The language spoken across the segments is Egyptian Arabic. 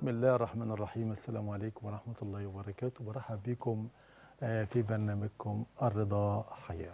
بسم الله الرحمن الرحيم السلام عليكم ورحمة الله وبركاته برحب بكم آه، في برنامجكم الرضا حياة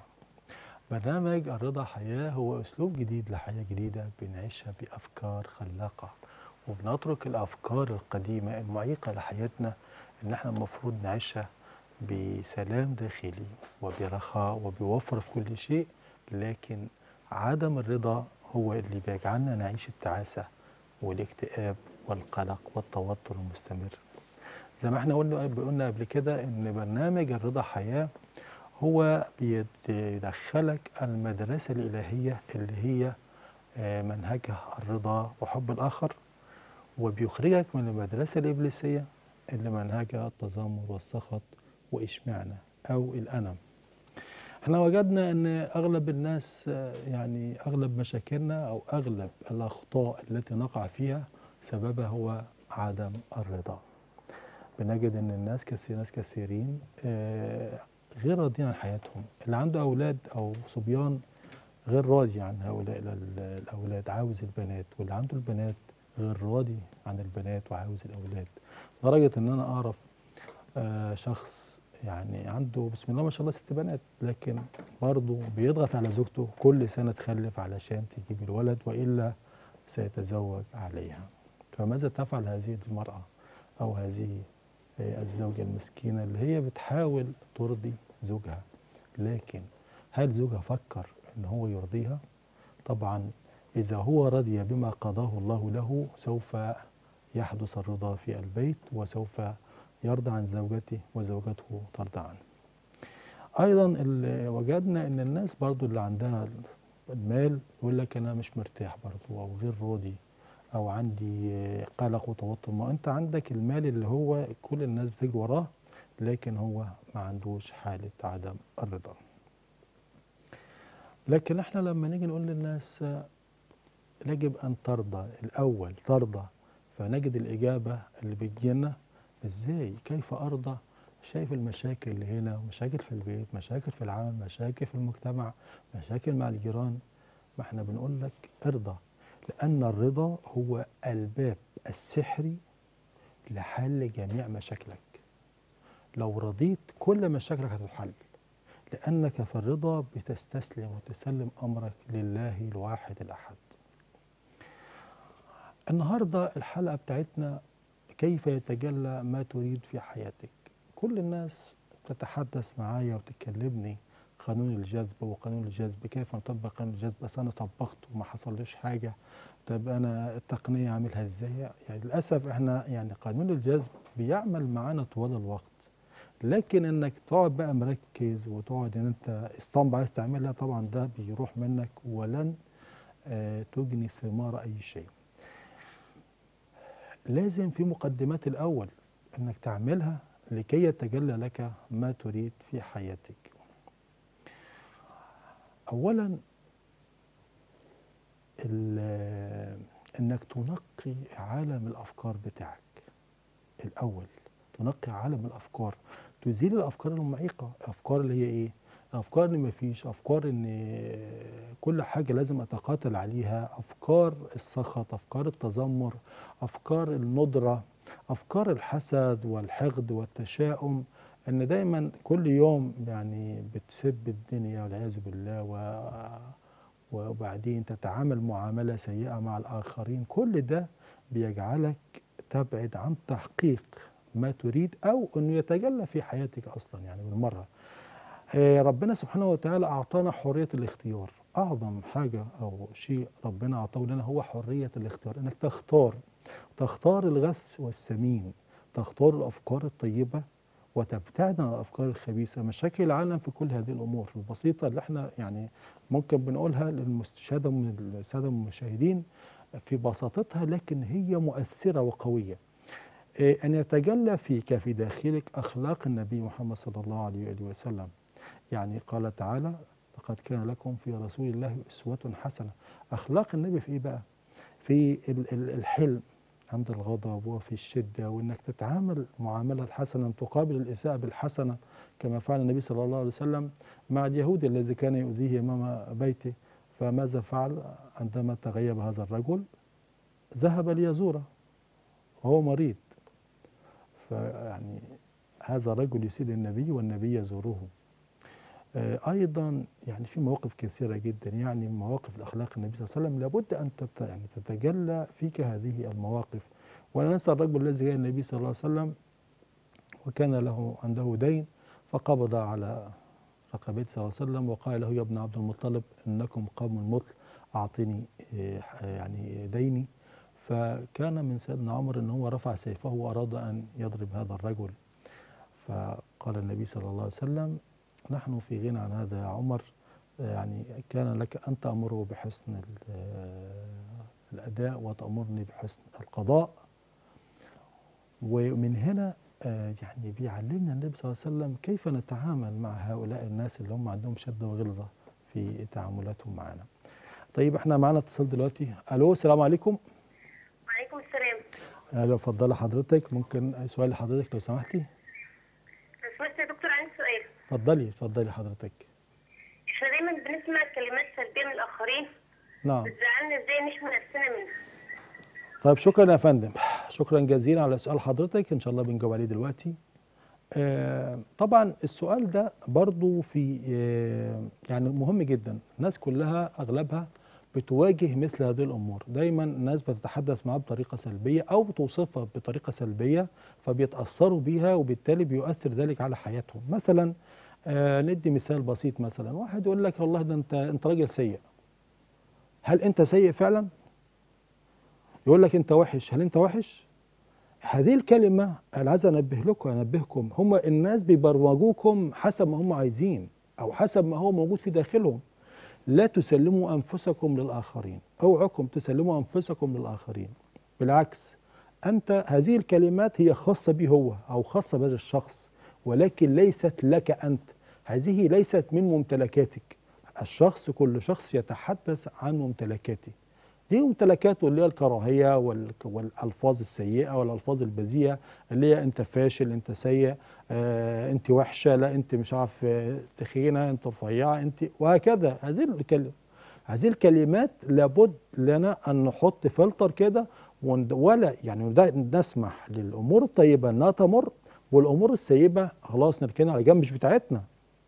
برنامج الرضا حياة هو أسلوب جديد لحياة جديدة بنعيشها بأفكار خلاقة وبنترك الأفكار القديمة المعيقة لحياتنا إن احنا المفروض نعيشها بسلام داخلي وبرخاء وبوفر في كل شيء لكن عدم الرضا هو اللي بيجعلنا نعيش التعاسة والاكتئاب والقلق والتوتر المستمر زي ما احنا قلنا قلنا قبل كده ان برنامج الرضا حياة هو بيدخلك المدرسة الإلهية اللي هي آه، منهجها الرضا وحب الآخر وبيخرجك من المدرسة الإبليسية اللي منهجها التذمر والسخط وإشمعنى أو الألم احنا وجدنا ان اغلب الناس آه، يعني اغلب مشاكلنا او اغلب الاخطاء التي نقع فيها سببها هو عدم الرضا بنجد ان الناس كثير ناس كثيرين آه، غير راضيين عن حياتهم اللي عنده اولاد او صبيان غير راضي عن هؤلاء ال- الاولاد عاوز البنات واللي عنده البنات غير راضي عن البنات وعاوز الاولاد لدرجه ان انا اعرف آه، شخص يعني عنده بسم الله ما شاء الله ست بنات لكن برضه بيضغط على زوجته كل سنه تخلف علشان تجيب الولد والا سيتزوج عليها فماذا تفعل هذه المراه او هذه آه، الزوجه المسكينه اللي هي بتحاول ترضي زوجها لكن هل زوجها فكر ان هو يرضيها طبعا اذا هو رضي بما قضاه الله له سوف يحدث الرضا في البيت وسوف يرضى عن زوجته وزوجته ترضى عنه ايضا اللي وجدنا ان الناس برضو اللي عندها المال يقول لك انا مش مرتاح برضو او غير راضي او عندي قلق وتوتر ما انت عندك المال اللي هو كل الناس بتجري وراه لكن هو ما عندوش حالة عدم الرضا لكن احنا لما نيجي نقول للناس آه، يجب ان ترضى الاول ترضى فنجد الاجابة اللي بتجينا ازاي كيف ارضى شايف المشاكل اللي هنا مشاكل في البيت مشاكل في العمل مشاكل في المجتمع مشاكل مع الجيران ما احنا بنقول لك ارضى لان الرضا هو الباب السحري لحل جميع مشاكلك لو رضيت كل مشاكلك هتتحل لانك في الرضا بتستسلم وتسلم امرك لله الواحد الاحد النهارده الحلقه بتاعتنا كيف يتجلى ما تريد في حياتك كل الناس تتحدث معايا وتكلمني قانون الجذب وقانون الجذب كيف نطبق قانون الجذب بس انا طبقته وما حصلش حاجه طب انا التقنيه اعملها ازاي يعني للاسف احنا يعني قانون الجذب بيعمل معانا طوال الوقت لكن انك تقعد بقى مركز وتقعد ان انت اسطمب عايز تعملها طبعا ده بيروح منك ولن آه، تجني ثمار اي شيء لازم في مقدمات الأول أنك تعملها لكي يتجلى لك ما تريد في حياتك أولا ال- أنك تنقي عالم الأفكار بتاعك الأول تنقي عالم الأفكار تزيل الأفكار المعيقة الأفكار اللي هي إيه؟ أفكار إن مفيش أفكار إن كل حاجة لازم أتقاتل عليها أفكار السخط أفكار التذمر أفكار الندرة أفكار الحسد والحقد والتشاؤم إن دايما كل يوم يعني بتسب الدنيا والعياذ بالله و وبعدين تتعامل معاملة سيئة مع الآخرين كل ده بيجعلك تبعد عن تحقيق ما تريد أو أنه يتجلى في حياتك أصلا يعني بالمرة آه، ربنا سبحانه وتعالى أعطانا حرية الاختيار أعظم حاجة أو شيء ربنا أعطاه لنا هو حرية الاختيار إنك تختار تختار الغث والسمين تختار الأفكار الطيبة وتبتعد عن الأفكار الخبيثة مشاكل العالم في كل هذه الأمور البسيطة اللي احنا يعني ممكن بنقولها للمستشهدة من السادة المشاهدين في بساطتها لكن هي مؤثرة وقوية إيه، أن يتجلى فيك في داخلك أخلاق النبي محمد صلى الله عليه وآله وسلم يعني قال تعالى لقد كان لكم في رسول الله أسوة حسنة أخلاق النبي في إيه بقى في ال- ال- الحلم عند الغضب وفي الشدة وإنك تتعامل معاملة الحسنة تقابل الإساءة بالحسنة كما فعل النبي صلى الله عليه وسلم مع اليهودي الذي كان يؤذيه أمام بيته فماذا فعل عندما تغيب هذا الرجل ذهب ليزوره وهو مريض فيعني هذا رجل يسير النبي والنبي يزوره آه، ايضا يعني في مواقف كثيره جدا يعني مواقف الاخلاق النبي صلى الله عليه وسلم لابد ان تت يعني تتجلى فيك هذه المواقف ولا ننسى الرجل الذي جاء النبي صلى الله عليه وسلم وكان له عنده دين فقبض على رقبته صلى الله عليه وسلم وقال له يا ابن عبد المطلب انكم قوم مطل اعطني آه، يعني ديني فكان من سيدنا عمر ان هو رفع سيفه واراد ان يضرب هذا الرجل فقال النبي صلى الله عليه وسلم نحن في غنى عن هذا يا عمر يعني كان لك أن تأمره بحسن الأداء وتأمرني بحسن القضاء ومن هنا آه، يعني بيعلمنا النبي صلى الله عليه وسلم كيف نتعامل مع هؤلاء الناس اللي هم عندهم شدة وغلظة في تعاملاتهم معنا طيب احنا معنا اتصال دلوقتي الو السلام عليكم وعليكم السلام اهلا اتفضلي حضرتك ممكن سؤال لحضرتك لو سمحتي لو سمحت يا دكتور عندي سؤال اتفضلي اتفضلي حضرتك احنا دايما بنسمع كلمات سلبيه من الاخرين نعم بتزعلنا ازاي نحمي نفسنا منها طيب شكرا يا فندم شكرا جزيلا على سؤال حضرتك ان شاء الله بنجاوب عليه دلوقتي آه طبعا السؤال ده برضو في آه يعني مهم جدا الناس كلها اغلبها بتواجه مثل هذه الامور دايما الناس بتتحدث معاه بطريقه سلبيه او بتوصفها بطريقه سلبيه فبيتاثروا بيها وبالتالي بيؤثر ذلك على حياتهم مثلا آه ندي مثال بسيط مثلا واحد يقول لك والله ده انت انت راجل سيء هل انت سيء فعلا يقول لك انت وحش هل انت وحش هذه الكلمه انا عايز انبه لكم انبهكم هم الناس بيبرمجوكم حسب ما هم عايزين او حسب ما هو موجود في داخلهم لا تسلموا انفسكم للاخرين اوعكم تسلموا انفسكم للاخرين بالعكس انت هذه الكلمات هي خاصه به هو او خاصه بهذا الشخص ولكن ليست لك انت هذه ليست من ممتلكاتك الشخص كل شخص يتحدث عن ممتلكاته دي ممتلكاته اللي هي الكراهيه والالفاظ السيئه والالفاظ البذيئه اللي هي انت فاشل انت سيء آه انت وحشه لا انت مش عارف تخينه انت رفيعه انت وهكذا هذه الكلمه هذه الكلمات لابد لنا ان نحط فلتر كده ولا يعني نسمح للامور الطيبه انها تمر والامور السيئه خلاص نركنها على جنب مش بتاعتنا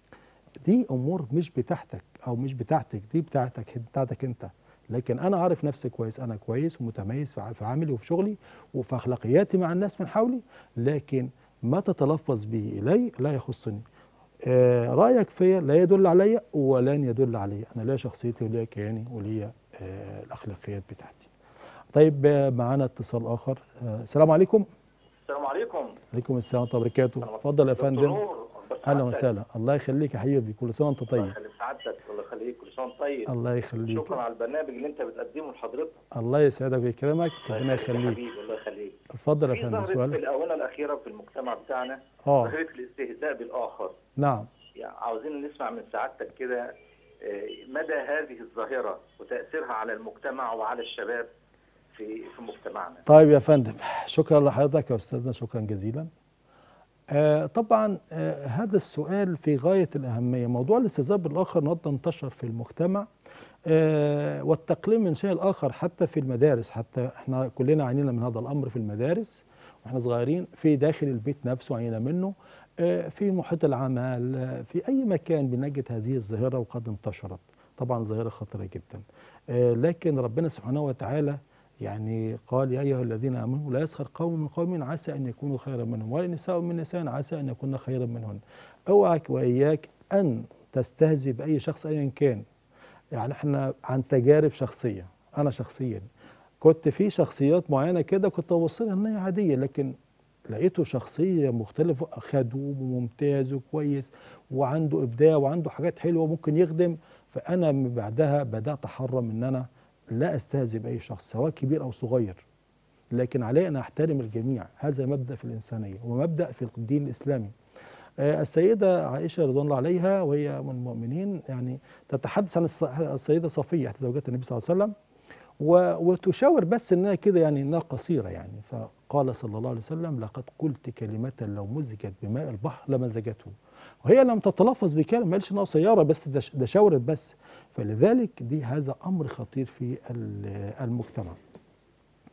دي امور مش بتاعتك او مش بتاعتك دي بتاعتك بتاعتك انت لكن انا عارف نفسي كويس انا كويس ومتميز في عملي وفي شغلي وفي اخلاقياتي مع الناس من حولي لكن ما تتلفظ به الي لا يخصني آه رايك فيا لا يدل عليا ولن يدل عليا انا ليا شخصيتي وليا كياني وليا آه الاخلاقيات بتاعتي طيب آه معانا اتصال اخر آه السلام عليكم السلام عليكم عليكم السلام ورحمه الله وبركاته اتفضل يا فندم اهلا وسهلا الله يخليك يا حبيبي كل سنه وانت طيب الله يخلي سعادتك الله يخليك كل سنه وانت طيب الله يخليك شكرا على البرنامج اللي انت بتقدمه لحضرتك الله يسعدك ويكرمك ربنا يخليك حبيبي الله يخليك اتفضل يا في فندم ظهرت في سؤالك الاونه الاخيره في المجتمع بتاعنا اه ظاهره الاستهزاء بالاخر نعم يعني عاوزين نسمع من سعادتك كده آه، مدى هذه الظاهره وتاثيرها على المجتمع وعلى الشباب في في مجتمعنا طيب يا فندم شكرا لحضرتك يا استاذنا شكرا جزيلا آه طبعا آه هذا السؤال في غايه الاهميه موضوع الاستهزاء بالاخر النهارده انتشر في المجتمع آه والتقليل من شيء الاخر حتى في المدارس حتى احنا كلنا عانينا من هذا الامر في المدارس واحنا صغيرين في داخل البيت نفسه عانينا منه آه في محيط العمل آه في اي مكان بنجد هذه الظاهره وقد انتشرت طبعا ظاهره خطيره جدا آه لكن ربنا سبحانه وتعالى يعني قال يا ايها الذين امنوا لا يسخر قوم من قوم عسى ان يكونوا خيرا منهم ولا نساء من نساء عسى ان يكون خيرا منهن اوعك واياك ان تستهزئ باي شخص ايا كان يعني احنا عن تجارب شخصيه انا شخصيا كنت في شخصيات معينه كده كنت ببص لها ان هي عاديه لكن لقيته شخصيه مختلفه خدوم وممتاز وكويس وعنده ابداع وعنده حاجات حلوه ممكن يخدم فانا من بعدها بدات احرم ان انا لا استهزئ باي شخص سواء كبير او صغير لكن علي ان احترم الجميع هذا مبدا في الانسانيه ومبدا في الدين الاسلامي آه السيده عائشه رضوان الله عليها وهي من المؤمنين يعني تتحدث عن السيده صفيه احدى زوجات النبي صلى الله عليه وسلم وتشاور بس انها كده يعني انها قصيره يعني فقال صلى الله عليه وسلم لقد قلت كلمه لو مزجت بماء البحر لمزجته وهي لم تتلفظ بكلمه ما قالش انها قصيره بس ده شاورت بس فلذلك دي هذا امر خطير في المجتمع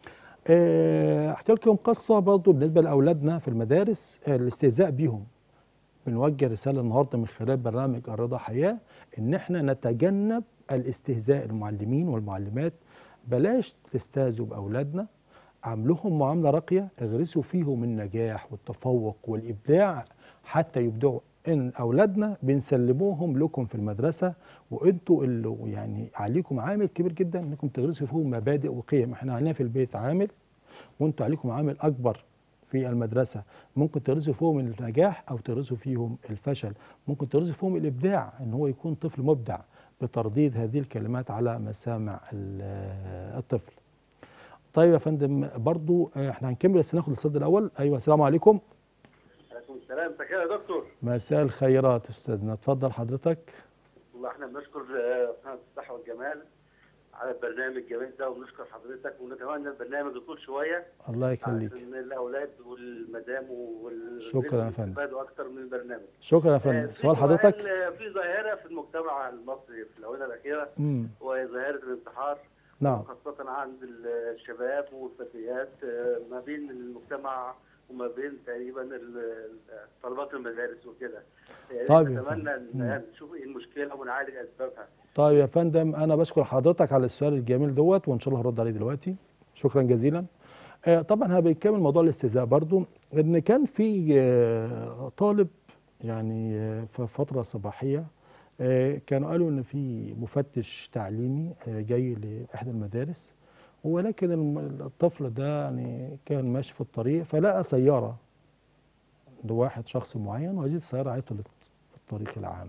آه، احكي لكم قصه برضو بالنسبه لاولادنا في المدارس آه، الاستهزاء بيهم بنوجه رساله النهارده من خلال برنامج الرضا حياه ان احنا نتجنب الاستهزاء المعلمين والمعلمات بلاش تستهزوا باولادنا عاملوهم معامله راقيه اغرسوا فيهم النجاح والتفوق والابداع حتى يبدعوا ان اولادنا بنسلموهم لكم في المدرسه وانتوا اللي يعني عليكم عامل كبير جدا انكم تغرسوا فيهم مبادئ وقيم احنا علينا في البيت عامل وانتوا عليكم عامل اكبر في المدرسه ممكن تغرسوا فيهم النجاح او تغرسوا فيهم الفشل ممكن تغرسوا فيهم الابداع ان هو يكون طفل مبدع بترديد هذه الكلمات على مسامع ال- الطفل طيب يا فندم برضو آه، احنا هنكمل بس ناخد الصد الاول ايوه السلام عليكم عليكم السلام مساء الخير يا دكتور مساء الخيرات استاذنا اتفضل حضرتك والله احنا بنشكر آه، قناه الصحه والجمال على البرنامج الجميل ده وبنشكر حضرتك ونتمنى البرنامج يطول شويه الله يخليك عشان الاولاد والمدام وال شكرا يا فندم. يستفادوا اكتر من البرنامج شكرا يا آه، فندم في سؤال حضرتك سؤال، في ظاهره في المجتمع المصري في الاونه الاخيره امم وهي ظاهره الانتحار نعم خاصه عند الشباب والفتيات آه، ما بين المجتمع وما بين تقريبا ال- طلبات المدارس وكده يعني طيب يا نتمنى مم. ان نشوف ايه المشكله ونعالج اسبابها طيب يا فندم انا بشكر حضرتك على السؤال الجميل دوت وان شاء الله هرد عليه دلوقتي شكرا جزيلا آه، طبعا هبيكمل موضوع الاستهزاء برضو ان كان في آه، طالب يعني آه، في فتره صباحيه آه، كانوا قالوا ان في مفتش تعليمي آه، جاي لاحدى المدارس ولكن الم- الطفل ده يعني كان ماشي في الطريق فلقى سياره لواحد شخص معين وهذه السياره عطلت في الطريق العام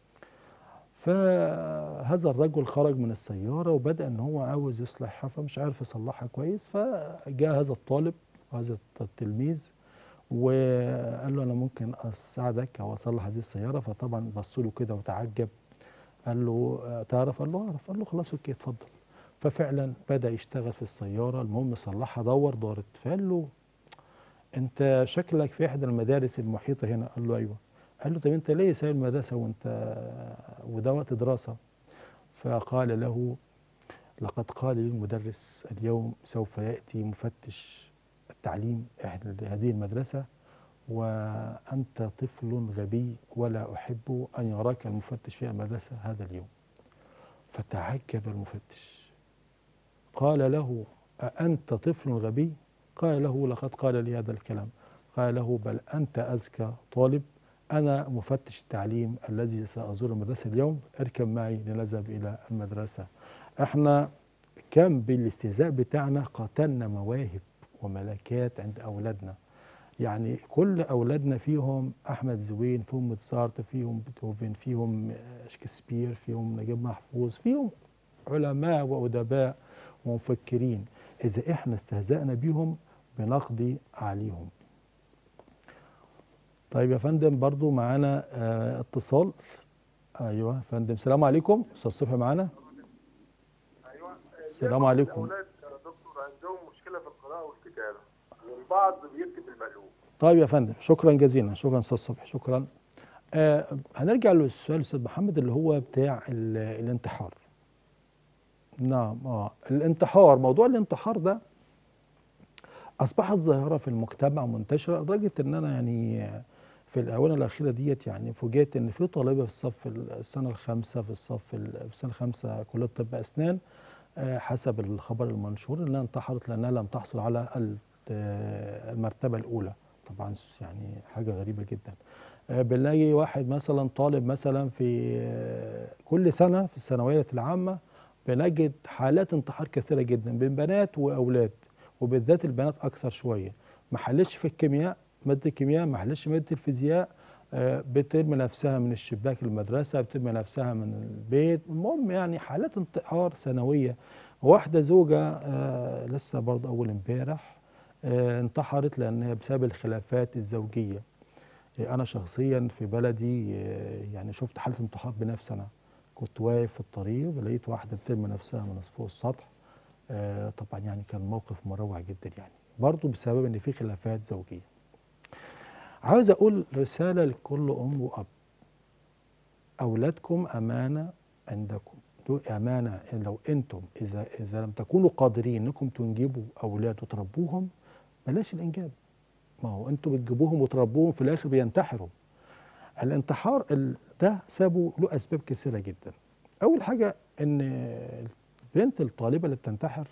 فهذا الرجل خرج من السيارة وبدأ ان هو عاوز يصلحها فمش عارف يصلحها كويس فجاء هذا الطالب وهذا التلميذ وقال له انا ممكن اساعدك او اصلح هذه السيارة فطبعا بص له كده وتعجب قال له آه، تعرف قال له اعرف قال له خلاص اوكي اتفضل ففعلا بدأ يشتغل في السيارة المهم صلحها دور دارت فقال له انت شكلك في احدى المدارس المحيطة هنا قال له ايوه قال له طب انت ليه سايب المدرسه وانت وده وقت دراسه فقال له لقد قال لي المدرس اليوم سوف ياتي مفتش التعليم احدى هذه المدرسه وانت طفل غبي ولا احب ان يراك المفتش في المدرسه هذا اليوم فتعجب المفتش قال له أأنت طفل غبي؟ قال له لقد قال لي هذا الكلام قال له بل أنت أذكى طالب أنا مفتش التعليم الذي سأزور المدرسة اليوم اركب معي لنذهب إلى المدرسة احنا كم بالاستهزاء بتاعنا قتلنا مواهب وملكات عند أولادنا يعني كل أولادنا فيهم أحمد زوين فيهم موتسارت فيهم بيتهوفن فيهم شكسبير فيهم نجيب محفوظ فيهم علماء وأدباء ومفكرين إذا إحنا استهزأنا بيهم بنقضي عليهم طيب يا فندم برضو معانا آه اتصال ايوه يا فندم السلام عليكم استاذ صبحي معانا ايوه السلام عليكم. الاولاد يا دكتور عندهم مشكله في القراءه والكتابه والبعض بيكتب المقلوب طيب يا فندم شكرا جزيلا شكرا استاذ صبحي شكرا آه هنرجع للسؤال استاذ محمد اللي هو بتاع ال- الانتحار نعم اه الانتحار موضوع الانتحار ده اصبحت ظاهره في المجتمع منتشره لدرجه ان انا يعني في الاونه الاخيره ديت يعني فوجئت ان في طالبه في الصف السنه الخامسه في الصف ال- في السنه الخامسه كليه طب اسنان آه، حسب الخبر المنشور انها انتحرت لانها لم تحصل على ال- آه، المرتبه الاولى طبعا يعني حاجه غريبه جدا آه، بنلاقي واحد مثلا طالب مثلا في آه، كل سنه في الثانويه العامه بنجد حالات انتحار كثيره جدا بين بنات واولاد وبالذات البنات اكثر شويه ما حلتش في الكيمياء ماده الكيمياء ما حلتش ماده الفيزياء آه، بترمي نفسها من الشباك المدرسه بترمي نفسها من البيت المهم يعني حالات انتحار سنويه واحده زوجه آه، لسه برضه اول امبارح آه، انتحرت لانها بسبب الخلافات الزوجيه آه، انا شخصيا في بلدي آه، يعني شفت حاله انتحار بنفسي انا كنت واقف في الطريق ولقيت واحده بترمي نفسها من فوق السطح آه، طبعا يعني كان موقف مروع جدا يعني برضه بسبب ان في خلافات زوجيه عاوز اقول رساله لكل ام واب اولادكم امانه عندكم له امانه إن لو انتم اذا اذا لم تكونوا قادرين انكم تنجبوا اولاد وتربوهم بلاش الانجاب ما هو انتم بتجيبوهم وتربوهم في الاخر بينتحروا الانتحار ال- ده سببه له اسباب كثيره جدا اول حاجه ان البنت الطالبه اللي بتنتحر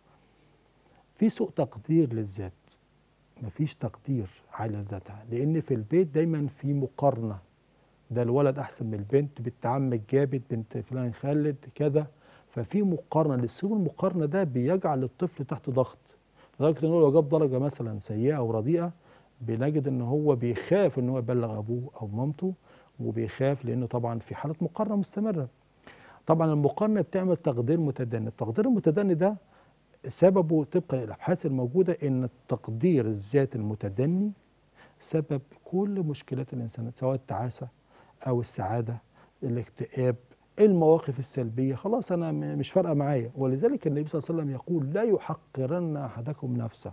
في سوء تقدير للذات مفيش تقدير على ذاتها لان في البيت دايما في مقارنه ده الولد احسن من البنت بنت عمك جابت بنت فلان خالد كذا ففي مقارنه للسوء المقارنه ده بيجعل الطفل تحت ضغط لدرجه ان هو لو جاب درجه مثلا سيئه او رديئه بنجد ان هو بيخاف ان هو يبلغ ابوه او مامته وبيخاف لانه طبعا في حاله مقارنه مستمره طبعا المقارنه بتعمل تقدير متدني التقدير المتدني ده سببه طبقا للابحاث الموجوده ان التقدير الذات المتدني سبب كل مشكلات الانسان سواء التعاسه او السعاده الاكتئاب المواقف السلبيه خلاص انا م- مش فارقه معايا ولذلك النبي صلى الله عليه وسلم يقول لا يحقرن احدكم نفسه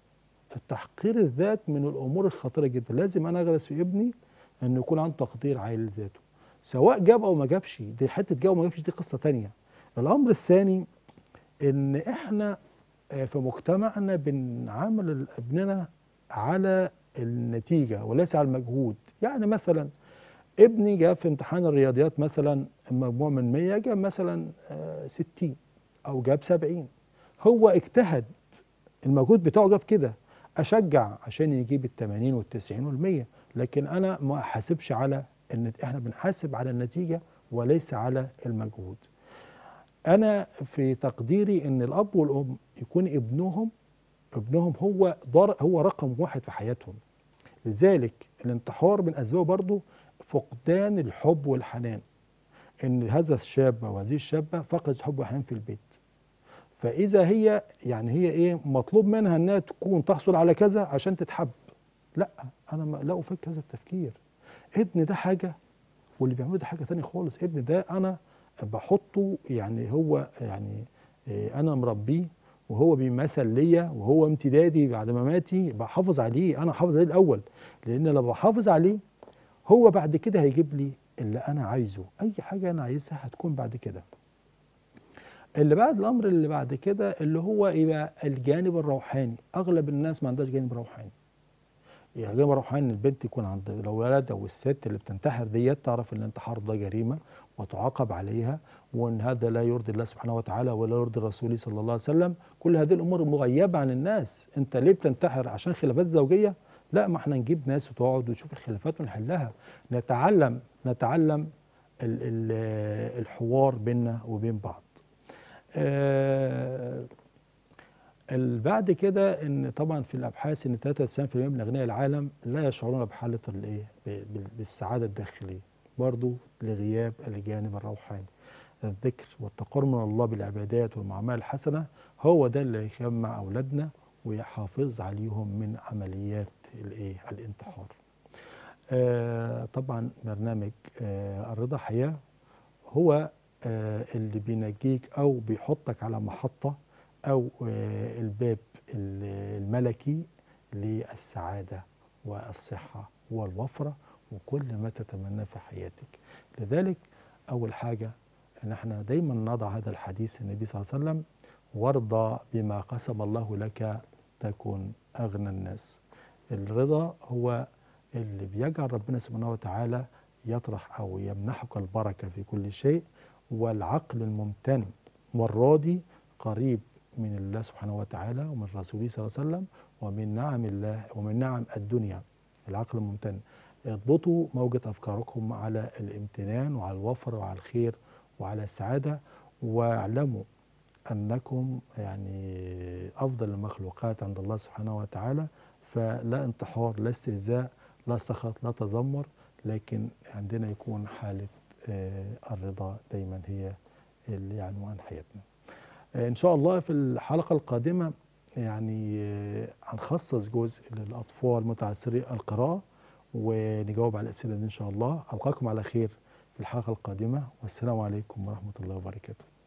التحقير الذات من الامور الخطيره جدا لازم انا اغرس في ابني انه يكون عنده تقدير عالي لذاته سواء جاب او ما جابش دي حته جاب وما جابش دي قصه تانية الامر الثاني ان احنا آه، في مجتمعنا بنعامل ال- ابننا على النتيجه وليس على المجهود يعني مثلا ابني جاب في امتحان الرياضيات مثلا مجموع من 100 جاب مثلا آه، 60 او جاب 70 هو اجتهد المجهود بتاعه جاب كده اشجع عشان يجيب ال 80 وال 90 وال 100 لكن انا ما احاسبش على ان احنا بنحاسب على النتيجه وليس على المجهود انا في تقديري ان الاب والام يكون ابنهم ابنهم هو ضر هو رقم واحد في حياتهم لذلك الانتحار من اسبابه برضه فقدان الحب والحنان ان هذا الشاب او هذه الشابه فقدت حب وحنان في البيت فاذا هي يعني هي ايه مطلوب منها انها تكون تحصل على كذا عشان تتحب لا انا ما لا افك هذا التفكير ابن ده حاجه واللي بيعمله ده حاجه تانية خالص ابن ده انا بحطه يعني هو يعني إيه، انا مربيه وهو بيمثل ليا وهو امتدادي بعد ما ماتي بحافظ عليه انا حافظ عليه الاول لان لما بحافظ عليه هو بعد كده هيجيب لي اللي انا عايزه اي حاجه انا عايزها هتكون بعد كده اللي بعد الامر اللي بعد كده اللي هو يبقى الجانب الروحاني اغلب الناس ما عندهاش جانب روحاني يعني جانب روحاني ان البنت يكون عند الولد او الست اللي بتنتحر ديت تعرف ان الانتحار ده جريمه وتعاقب عليها وان هذا لا يرضي الله سبحانه وتعالى ولا يرضي الرسول صلى الله عليه وسلم كل هذه الامور مغيبه عن الناس انت ليه بتنتحر عشان خلافات زوجيه لا ما احنا نجيب ناس وتقعد وتشوف الخلافات ونحلها نتعلم نتعلم ال ال الحوار بيننا وبين بعض آه، ال- بعد كده ان طبعا في الابحاث ان 93% من اغنياء العالم لا يشعرون بحاله الايه ب- بال- بالسعاده الداخليه برضو لغياب الجانب الروحاني الذكر والتقرب من الله بالعبادات والمعامله الحسنه هو ده اللي يجمع اولادنا ويحافظ عليهم من عمليات الايه الانتحار آه طبعا برنامج آه الرضا حياه هو آه اللي بينجيك او بيحطك على محطه او آه الباب ال- الملكي للسعاده والصحه والوفره وكل ما تتمناه في حياتك لذلك اول حاجه ان احنا دايما نضع هذا الحديث النبي صلى الله عليه وسلم وارضى بما قسم الله لك تكن اغنى الناس الرضا هو اللي بيجعل ربنا سبحانه وتعالى يطرح او يمنحك البركه في كل شيء والعقل الممتن والراضي قريب من الله سبحانه وتعالى ومن رسوله صلى الله عليه وسلم ومن نعم الله ومن نعم الدنيا العقل الممتن اضبطوا موجة أفكاركم على الامتنان وعلى الوفر وعلى الخير وعلى السعادة واعلموا أنكم يعني أفضل المخلوقات عند الله سبحانه وتعالى فلا انتحار لا استهزاء لا سخط لا تذمر لكن عندنا يكون حالة آه، الرضا دايما هي اللي عنوان حياتنا آه، إن شاء الله في الحلقة القادمة يعني آه، هنخصص جزء للأطفال متعسري القراءة ونجاوب على الأسئلة دي إن شاء الله ألقاكم على خير في الحلقة القادمة والسلام عليكم ورحمة الله وبركاته